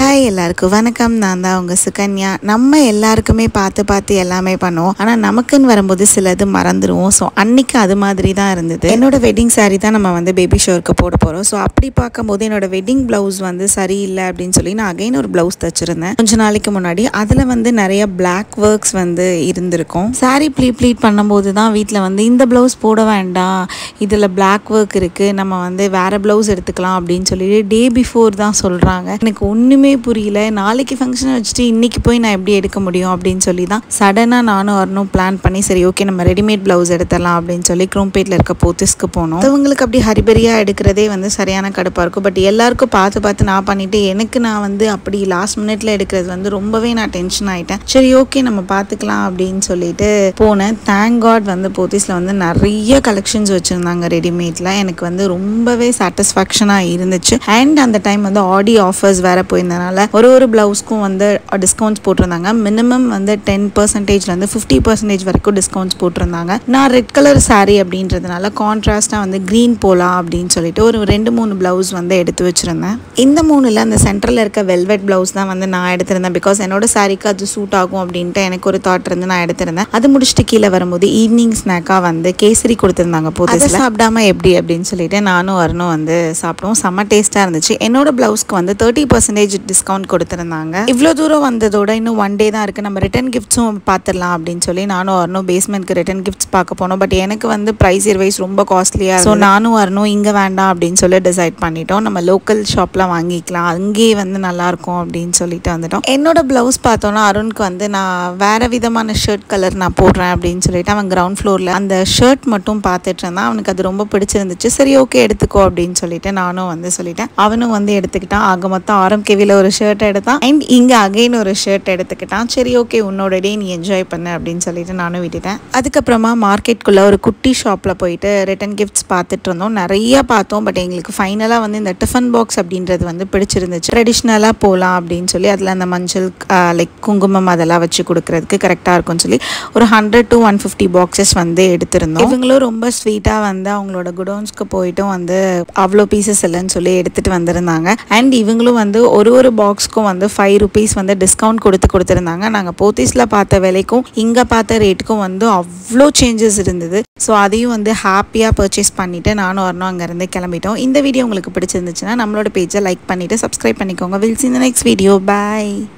hi எல்லாருக்கும் வணக்கம் நான் தான் உங்கள் சுகன்யா நம்ம எல்லாருக்குமே பார்த்து பார்த்து எல்லாமே பண்ணுவோம் ஆனால் நமக்குன்னு வரும்போது சிலது மறந்துடுவோம் ஸோ அன்னைக்கு அது மாதிரி தான் இருந்தது என்னோட வெட்டிங் saree தான் நம்ம வந்து பேபி ஷோருக்கு போட போகிறோம் ஸோ அப்படி பார்க்கும்போது என்னோட வெட்டிங் ப்ளவுஸ் வந்து சரியில்லை அப்படின்னு சொல்லி நான் அகைன் ஒரு ப்ளவுஸ் தச்சிருந்தேன் கொஞ்ச நாளைக்கு முன்னாடி அதில் வந்து நிறைய பிளாக் ஒர்க்ஸ் வந்து இருந்திருக்கும் saree ப்ளீ ப்ளீட் பண்ணும்போது தான் வீட்டில் வந்து இந்த ப்ளவுஸ் போட வேண்டாம் இதில் பிளாக் ஒர்க் இருக்குது நம்ம வந்து வேறு ப்ளவுஸ் எடுத்துக்கலாம் அப்படின்னு சொல்லிட்டு டே பிஃபோர் தான் சொல்கிறாங்க எனக்கு ஒன்றுமே புரியல நாளைக்கு ஃபங்க்ஷன் வச்சுட்டு இன்னைக்கு போய் நான் எப்படி எடுக்க முடியும் அப்படின்னு சொல்லி தான் சடனாக நானும் வரணும் பிளான் பண்ணி சரி ஓகே நம்ம ரெடிமேட் ப்ளவுஸ் எடுத்துடலாம் அப்படின்னு சொல்லி குரோம்பேட்டில் இருக்க போத்திஸ்க்கு போனோம் அவங்களுக்கு அப்படி ஹரிபரியாக எடுக்கிறதே வந்து சரியான கடுப்பாக இருக்கும் பட் எல்லாருக்கும் பார்த்து பார்த்து நான் பண்ணிட்டு எனக்கு நான் வந்து அப்படி லாஸ்ட் மினிட்ல எடுக்கிறது வந்து ரொம்பவே நான் டென்ஷன் ஆயிட்டேன் சரி ஓகே நம்ம பார்த்துக்கலாம் அப்படின்னு சொல்லிட்டு போனேன் தேங்க் காட் வந்து போத்தீஸில் வந்து நிறைய கலெக்ஷன்ஸ் வச்சுருந்தாங்க ரெடிமேடில் எனக்கு வந்து ரொம்பவே சாட்டிஸ்ஃபேக்ஷனாக இருந்துச்சு அண்ட் அந்த டைம் வந்து ஆடி ஆஃபர்ஸ் வேற போயிருந்தனால ஒரு ஒரு ப்ளவுஸ்க்கும் வந்து டிஸ்கவுண்ட்ஸ் போட்டிருந்தாங்க மினிமம் வந்து டென் பர்சன்டேஜ்லேருந்து ஃபிஃப்டி பர்சன்டேஜ் வரைக்கும் டிஸ்கவுண்ட்ஸ் போட்டிருந்தாங்க நான் ரெட் கலர் saree அப்படின்றதுனால கான்ட்ராஸ்ட்டாக வந்து க்ரீன் போகலாம் அப்படின்னு சொல்லிட்டு ஒரு ரெண்டு மூணு ப்ளவுஸ் வந்து எடுத்து வச்சுருந்தேன் இந்த மூணில் அந்த சென்டரில் இருக்க வெல்வெட் ப்ளவுஸ் தான் வந்து நான் எடுத்திருந்தேன் பிகாஸ் என்னோட சாரிக்கு அது சூட் ஆகும் அப்படின்ட்டு எனக்கு ஒரு தாட் இருந்து நான் எடுத்திருந்தேன் அது முடிச்சுட்டு கீழே வரும்போது ஈவினிங் ஸ்நாக்காக வந்து கேசரி கொடுத்துருந்தாங்க போது சாப்பிடாம எப்படி அப்படின்னு சொல்லிட்டு நானும் வரணும் வந்து சாப்பிடுவோம் செம்ம டேஸ்ட்டாக இருந்துச்சு என்னோட ப்ளவுஸ்க்கு வந்து தேர்ட்டி பர்சன்டேஜ் டிஸ்கவுண்ட் கொடுத்துருந்தாங்க இவ்வளோ தூரம் வந்ததோட இன்னும் ஒன் டே தான் இருக்குது நம்ம ரிட்டன் கிஃப்ட்ஸும் பார்த்துடலாம் அப்படின்னு சொல்லி நானும் வரணும் பேஸ்மெண்ட்க்கு ரிட்டன் கிஃப்ட்ஸ் பார்க்க போனோம் பட் எனக்கு வந்து ப்ரைஸ் வைஸ் ரொம்ப காஸ்ட்லியாக ஸோ நானும் வரணும் இங்கே வேண்டாம் அப்படின்னு சொல்லி டிசைட் பண்ணிட்டோம் நம்ம லோக்கல் ஷாப்பில் வாங்கிக்கலாம் அங்கேயே வந்து நல்லாயிருக்கும் அப்படின்னு சொல்லிட்டு வந்துட்டோம் என்னோட ப்ளவுஸ் பார்த்தோன்னா அருணுக்கு வந்து நான் வேற விதமான ஷர்ட் கலர் நான் போடுறேன் அப்படின்னு சொல்லிட்டு அவன் கிரவுண்ட் ஃப்ளோரில் அந்த ஷர்ட் மட்டும் பார்த்துட்டு இருந்தான் அவனுக்கு அது ரொம்ப பிடிச்சிருந்துச்சு சரி ஓகே எடுத்துக்கோ அப்படின்னு சொல்லிட்டு நானும் வந்து சொல்லிட்டேன் அவனும் வந்து எடுத்துக்கிட்டான் ஆக மொத்தம் ஆரம் கேவியில் ஒரு ஷர்ட் எடுத்தான் அண்ட் இங்கே அகைன் ஒரு ஷர்ட் எடுத்துக்கிட்டான் சரி ஓகே உன்னோட டே நீ என்ஜாய் பண்ணு அப்படின்னு சொல்லிட்டு நானும் விட்டுட்டேன் அதுக்கப்புறமா மார்க்கெட்குள்ளே ஒரு குட்டி ஷாப்பில் போயிட்டு ரிட்டன் கிஃப்ட்ஸ் பார்த்துட்டு இருந்தோம் நிறைய பார்த்தோம் பட் எங்களுக்கு ஃபைனலாக வந்து இந்த டிஃபன் பாக்ஸ் அப்படின்றது வந்து பிடிச்சிருந்துச்சு ட்ரெடிஷ்னலாக போகலாம் அப்படின்னு சொல்லி அதில் அந்த மஞ்சள் லைக் குங்குமம் அதெல்லாம் வச்சு கொடுக்கறதுக்கு கரெக்டாக இருக்கும்னு சொல்லி ஒரு hundred to one fifty boxes வந்து எடுத்திருந்தோம் இவங்களும் ரொம்ப ஸ்வீட்டாக வந்து அவங்களோட குடோன்ஸ்க்கு போயிட்டும் வந்து அவ்வளோ பீசஸ் இல்லைன்னு சொல்லி எடுத்துகிட்டு வந்திருந்தாங்க அண்ட் இவங்களும் வந்து ஒரு ஒரு பாக்ஸ்க்கும் வந்து ஃபைவ் ருபீஸ் வந்து டிஸ்கவுண்ட் கொடுத்து கொடுத்துருந்தாங்க நாங்கள் போத்தீஸில் பார்த்த விலைக்கும் இங்கே பார்த்த ரேட்டுக்கும் வந்து அவ்வளோ சேஞ்சஸ் இருந்தது ஸோ அதையும் வந்து ஹாப்பியாக பர்ச்சேஸ் பண்ணிவிட்டு நானும் வரணும் அங்கேருந்து கிளம்பிட்டோம் இந்த வீடியோ உங்களுக்கு பிடிச்சிருந்துச்சுன்னா நம்மளோட பேஜை லைக் பண்ணிவிட்டு சப்ஸ்கிரைப் பண்ணிக்கோங்க வில் சி இந்த நெக்ஸ்ட் வீடியோ பாய்